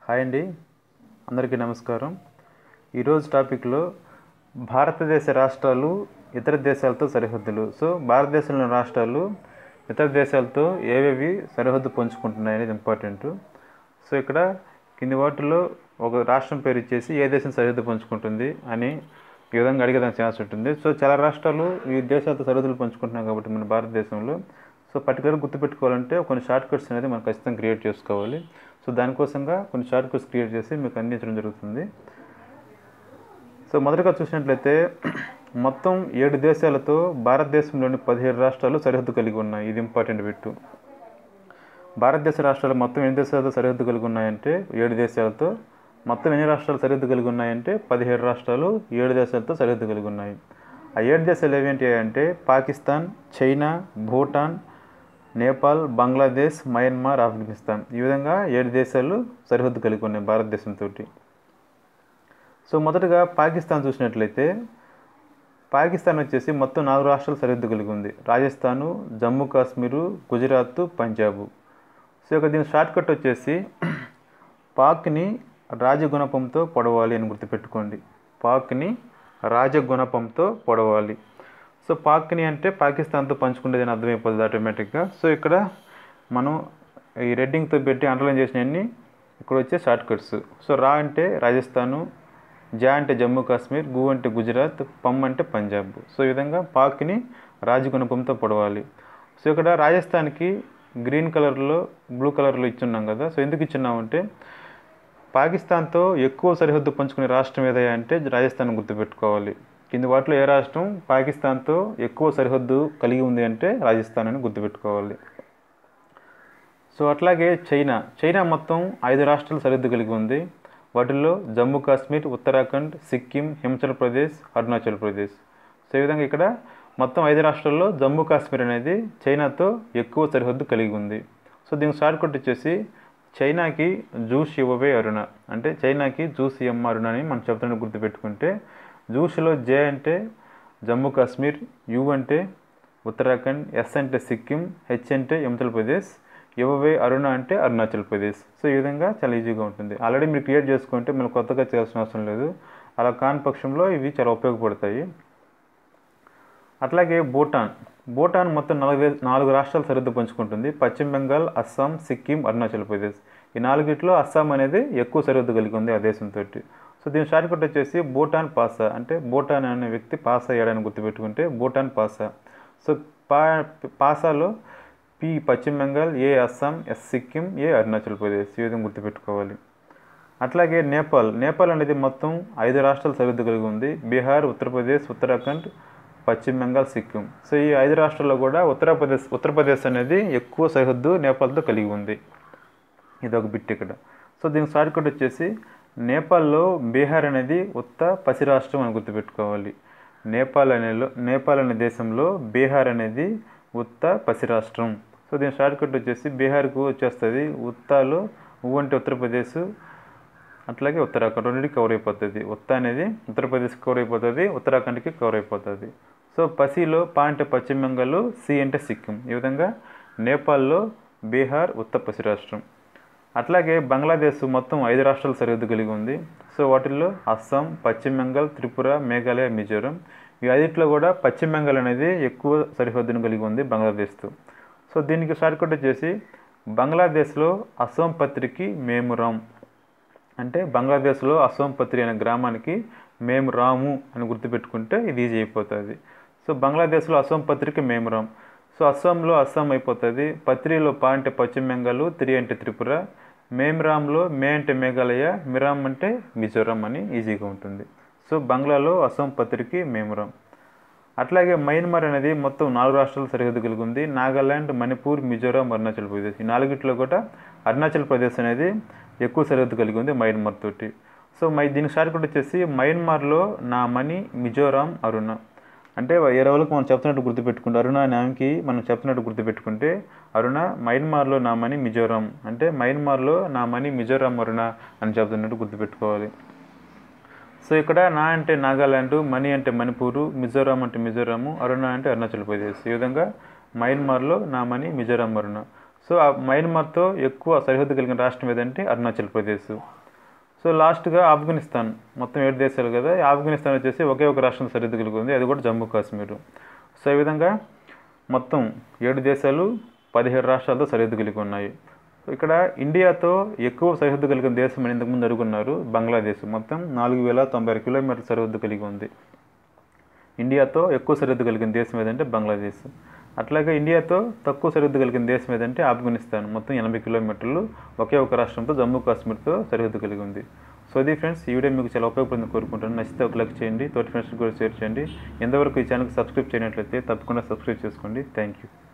hi అండి అందరికీ నమస్కారం ఈరోజు టాపిక్లో భారతదేశ రాష్ట్రాలు ఇతర దేశాలతో సరిహద్దులు సో భారతదేశంలోని రాష్ట్రాలు ఇతర దేశాలతో ఏవేవి సరిహద్దు పంచుకుంటున్నాయి అనేది ఇంపార్టెంట్ సో ఇక్కడ కింది వాటిలో ఒక రాష్ట్రం పేరు ఇచ్చేసి ఏ దేశం సరిహద్దు పంచుకుంటుంది అని ఈ విధంగా అడిగేదానికి ఛాన్స్ ఉంటుంది సో చాలా రాష్ట్రాలు ఈ దేశాలతో సరిహద్దులు పంచుకుంటున్నాం కాబట్టి మన భారతదేశంలో సో పర్టికులర్ గుర్తుపెట్టుకోవాలంటే కొన్ని షార్ట్ కట్స్ అనేది మనం ఖచ్చితంగా క్రియేట్ చేసుకోవాలి సో దానికోసంగా కొన్ని షార్ట్ కట్స్ క్రియేట్ చేసి మీకు అందించడం జరుగుతుంది సో మొదటగా చూసినట్లయితే మొత్తం ఏడు దేశాలతో భారతదేశంలోని పదిహేడు రాష్ట్రాలు సరిహద్దు కలిగి ఉన్నాయి ఇది ఇంపార్టెంట్ బిట్టు భారతదేశ రాష్ట్రాలు మొత్తం ఎన్ని దేశాలతో సరిహద్దు కలిగి ఉన్నాయంటే ఏడు దేశాలతో మొత్తం ఎన్ని రాష్ట్రాలు సరిహద్దు కలిగి ఉన్నాయంటే పదిహేడు రాష్ట్రాలు ఏడు దేశాలతో సరిహద్దు కలిగి ఉన్నాయి ఆ ఏడు దేశాలు ఏవేంటి అంటే పాకిస్తాన్ చైనా భూటాన్ నేపాల్ బంగ్లాదేశ్ మయన్మార్ ఆఫ్ఘనిస్తాన్ ఈ విధంగా ఏడు దేశాలు సరిహద్దు కలిగి ఉన్నాయి భారతదేశంతో సో మొదటగా పాకిస్తాన్ చూసినట్లయితే పాకిస్తాన్ వచ్చేసి మొత్తం నాలుగు రాష్ట్రాలు సరిహద్దు కలిగి ఉంది రాజస్థాను జమ్మూ కాశ్మీరు గుజరాత్ పంజాబ్ సో ఇక దీని షార్ట్ కట్ వచ్చేసి పాక్ని రాజగుణపంతో పొడవాలి అని గుర్తుపెట్టుకోండి పాక్ని రాజగుణపంతో పొడవాలి సో పాక్ని అంటే పాకిస్తాన్తో పంచుకునేది అని అర్థమైపోతుంది ఆటోమేటిక్గా సో ఇక్కడ మనం ఈ రెడ్డింగ్తో పెట్టి అండర్లైన్ చేసినవన్నీ ఇక్కడ వచ్చే షార్ట్ కట్స్ సో రా అంటే రాజస్థాను జా అంటే జమ్మూ కాశ్మీర్ గు అంటే గుజరాత్ పమ్ అంటే పంజాబ్ సో ఈ విధంగా పాక్ని రాజగుణపంతో పొడవాలి సో ఇక్కడ రాజస్థాన్కి గ్రీన్ కలర్లో బ్లూ కలర్లో ఇచ్చున్నాం కదా సో ఎందుకు ఇచ్చున్నామంటే పాకిస్తాన్తో ఎక్కువ సరిహద్దు పంచుకునే రాష్ట్రం ఏదైనా అంటే రాజస్థాన్ గుర్తుపెట్టుకోవాలి కింది వాటిలో ఏ రాష్ట్రం పాకిస్తాన్తో ఎక్కువ సరిహద్దు కలిగి ఉంది అంటే రాజస్థాన్ అని గుర్తుపెట్టుకోవాలి సో అట్లాగే చైనా చైనా మొత్తం ఐదు రాష్ట్రాలు సరిహద్దు కలిగి ఉంది వాటిల్లో జమ్మూ కాశ్మీర్ ఉత్తరాఖండ్ సిక్కిం హిమాచల్ ప్రదేశ్ అరుణాచల్ ప్రదేశ్ సో ఈ విధంగా ఇక్కడ మొత్తం ఐదు రాష్ట్రాల్లో జమ్మూ కాశ్మీర్ అనేది చైనాతో ఎక్కువ సరిహద్దు కలిగి ఉంది సో దీనికి షార్ట్ కట్ వచ్చేసి చైనాకి జూస్ ఇవ్వవే అరుణ అంటే చైనాకి జూస్ ఇమ్మ అరుణ అని మనం చెప్తున్నట్టు గుర్తుపెట్టుకుంటే జూస్లో జే అంటే జమ్మూ కాశ్మీర్ యు అంటే ఉత్తరాఖండ్ ఎస్ అంటే సిక్కిం హెచ్ అంటే హిమాచల్ ప్రదేశ్ ఇవ్వవే అరుణ అంటే అరుణాచల్ ప్రదేశ్ సో ఈ విధంగా చాలా ఈజీగా ఉంటుంది ఆల్రెడీ మీరు క్రియేట్ చేసుకుంటే మనం కొత్తగా చేయాల్సిన అవసరం లేదు అలా కాని పక్షంలో ఇవి చాలా ఉపయోగపడతాయి అట్లాగే భూటాన్ భూటాన్ మొత్తం నాలుగు నాలుగు రాష్ట్రాలు సరిహద్దు పంచుకుంటుంది పశ్చిమ బెంగాల్ అస్సాం సిక్కిం అరుణాచల్ ప్రదేశ్ ఈ నాలుగిట్లో అస్సాం అనేది ఎక్కువ సరిహద్దు కలిగి ఉంది ఆ దేశంతో సో దీని షార్ట్ కట్ వచ్చేసి భూటాన్ పాసా అంటే భూటాన్ అనే వ్యక్తి పాసా అయ్యాడని గుర్తుపెట్టుకుంటే భూటాన్ పాసా సో పా పాసాలో P Paschim Bengal A Assam S Sikkim A Arunachal Pradesh ఈ విధంగా గుర్తుపెట్టుకోవాలి అట్లాగే నేపాల్ నేపాల్ అనేది మొత్తం ఐదు రాష్ట్రాలు సరిహద్దు కలిగి ఉంది బీహార్ ఉత్తరప్రదేశ్ ఉత్తరాఖండ్ పశ్చిమ బెంగాల్ సిక్కిం సో ఈ ఐదు రాష్ట్రాల్లో కూడా ఉత్తరప్రదేశ్ ఉత్తరప్రదేశ్ అనేది ఎక్కువ సరిహద్దు నేపాల్తో కలిగి ఉంది ఇది ఒక బిట్ ఇక్కడ సో దీనికి షార్ట్ కట్ వచ్చేసి నేపాల్లో బీహార్ అనేది ఉత్త పసి రాష్ట్రం అని గుర్తుపెట్టుకోవాలి నేపాల్ అనేలో నేపాల్ అనే దేశంలో బీహార్ అనేది ఉత్త పసి రాష్ట్రం సో దీని షార్ట్ కట్ వచ్చేసి బీహార్కు వచ్చేస్తుంది ఉత్తాలో ఊ అంటే ఉత్తరప్రదేశ్ అట్లాగే ఉత్తరాఖండ్ రెండింటికి కవర్ అయిపోతుంది ఉత్త అనేది ఉత్తరప్రదేశ్కి కవర్ అయిపోతుంది ఉత్తరాఖండ్కి కవర్ అయిపోతుంది సో పసిలో పా అంటే పశ్చిమ బెంగాల్ సి అంటే సిక్కిం ఈ విధంగా నేపాల్లో బీహార్ ఉత్త పసి రాష్ట్రం అట్లాగే బంగ్లాదేశ్ మొత్తం ఐదు రాష్ట్రాలు సరిహద్దు కలిగి ఉంది సో వాటిల్లో అస్సాం పశ్చిమ బెంగాల్ త్రిపుర మేఘాలయ మిజోరం ఈ ఐదిట్లో కూడా పశ్చిమ బెంగాల్ అనేది ఎక్కువ సరిహద్దును కలిగి ఉంది బంగ్లాదేశ్తో సో దీనికి షార్ట్ కట్ వచ్చేసి బంగ్లాదేశ్లో అస్సాం పత్రికి మేము రామ్ అంటే బంగ్లాదేశ్లో అస్సాం పత్రి అనే గ్రామానికి మేము రాము అని గుర్తుపెట్టుకుంటే ఇది ఈజీ అయిపోతుంది సో బంగ్లాదేశ్లో అస్సాం పత్రికి మేము రామ్ సో అస్సాంలో అస్సాం అయిపోతుంది పత్రిలో పా అంటే పశ్చిమ బెంగాల్ త్రి అంటే త్రిపుర మేమ్రామ్లో మే అంటే మేఘాలయ మిరామ్ అంటే మిజోరాం అని ఈజీగా ఉంటుంది సో బంగ్లాలో అస్సాం పత్రికి మేమురాం అట్లాగే మయన్మార్ అనేది మొత్తం నాలుగు రాష్ట్రాలు సరిహద్దు కలిగి ఉంది నాగాల్యాండ్ మణిపూర్ మిజోరాం అరుణాచల్ ప్రదేశ్ ఈ నాలుగిట్లో కూడా అరుణాచల్ ప్రదేశ్ అనేది ఎక్కువ సరిహద్దు కలిగి ఉంది మయన్మార్ తోటి సో మై దీనికి షార్ట్ కట్ వచ్చేసి మయన్మార్లో నా మణి మిజోరాం అరుణ అంటే ఏ రోజులకు మనం చెప్తున్నట్టు గుర్తుపెట్టుకుంటే అరుణ అనే ఆమెకి మనం చెప్తున్నట్టు గుర్తుపెట్టుకుంటే అరుణ మయన్మార్లో నా మనీ మిజోరాం అంటే మయన్మార్లో నా మనీ మిజోరాం అరుణ అని చెప్తున్నట్టు గుర్తుపెట్టుకోవాలి సో ఇక్కడ నా అంటే నాగాల్యాండ్ మణి అంటే మణిపూరు మిజోరాం అంటే మిజోరాము అరుణ అంటే అరుణాచల్ ప్రదేశ్ ఈ విధంగా మయన్మార్లో నా మనీ మిజోరాం అరుణ సో ఆ మయన్మార్తో ఎక్కువ సరిహద్దు కలిగిన రాష్ట్రం ఏదంటే అరుణాచల్ ప్రదేశ్ సో లాస్ట్గా ఆఫ్ఘనిస్తాన్ మొత్తం ఏడు దేశాలు కదా ఈ ఆఫ్ఘనిస్తాన్ వచ్చేసి ఒకే ఒక రాష్ట్రం సరిహద్దు కలిగి ఉంది అది కూడా జమ్మూ కాశ్మీర్ సో ఈ విధంగా మొత్తం ఏడు దేశాలు పదిహేడు రాష్ట్రాలతో సరిహద్దు కలిగి ఉన్నాయి ఇక్కడ ఇండియాతో ఎక్కువ సరిహద్దు కలిగిన దేశం అని ఇంతకుముందు అడుగున్నారు బంగ్లాదేశ్ మొత్తం నాలుగు వేల తొంభై ఆరు కిలోమీటర్ల సరిహద్దు కలిగి ఉంది ఇండియాతో ఎక్కువ సరిహద్దు కలిగిన దేశం ఏదంటే బంగ్లాదేశ్ అట్లాగే ఇండియాతో తక్కువ సరిహద్దు కలిగిన దేశం ఏదంటే ఆఫ్ఘనిస్తాన్ మొత్తం ఎనభై కిలోమీటర్లు ఒకే ఒక రాష్ట్రంతో జమ్మూ కాశ్మీర్తో సరిహద్దు కలిగి ఉంది సో ఇది ఫ్రెండ్స్ ఈ వీడియో మీకు చాలా ఉపయోగపడింది కోరుకుంటాను నచ్చితే ఒక లైక్ చేయండి తోటి ఫ్రెండ్స్ కూడా షేర్ చేయండి ఎంతవరకు ఈ ఛానల్కి సబ్స్క్రైబ్ చేయనట్లయితే తప్పకుండా సబ్స్క్రైబ్ చేసుకోండి థ్యాంక్ యూ